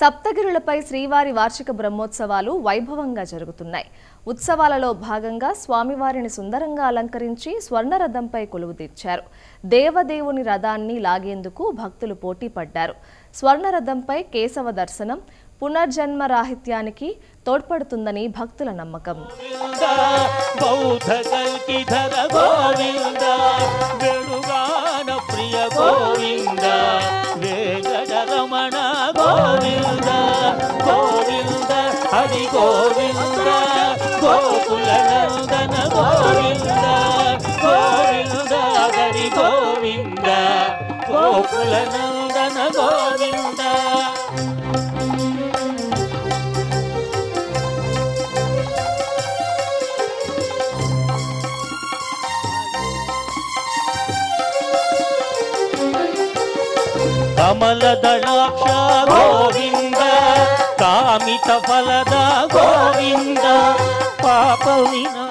సప్తగిరులపై శ్రీవారి వార్షిక బ్రహ్మోత్సవాలు వైభవంగా జరుగుతున్నాయి ఉత్సవాలలో భాగంగా స్వామివారిని సుందరంగా అలంకరించి స్వర్ణరథంపై కొలువు తీర్చారు దేవదేవుని రథాన్ని లాగేందుకు భక్తులు పోటీ పడ్డారు స్వర్ణరథంపై కేశవ దర్శనం పునర్జన్మ రాహిత్యానికి తోడ్పడుతుందని భక్తుల నమ్మకం గోవింద బౌద్ధ కల్కిధర గోవింద వేణుగాన ప్రియ గోవింద వేగడ రమణ గోవింద గోవింద హరి గోవింద గోకుల నందన గోవింద గోవింద హరి గోవింద గోకుల నందన గోవింద ಕಮಲದಳಾಕ್ಷ ಗೋವಿಂದ ಕಾಮಿತ ಫಲದ ಗೋವಿಂದ ಪಾಪ ವಿನಾ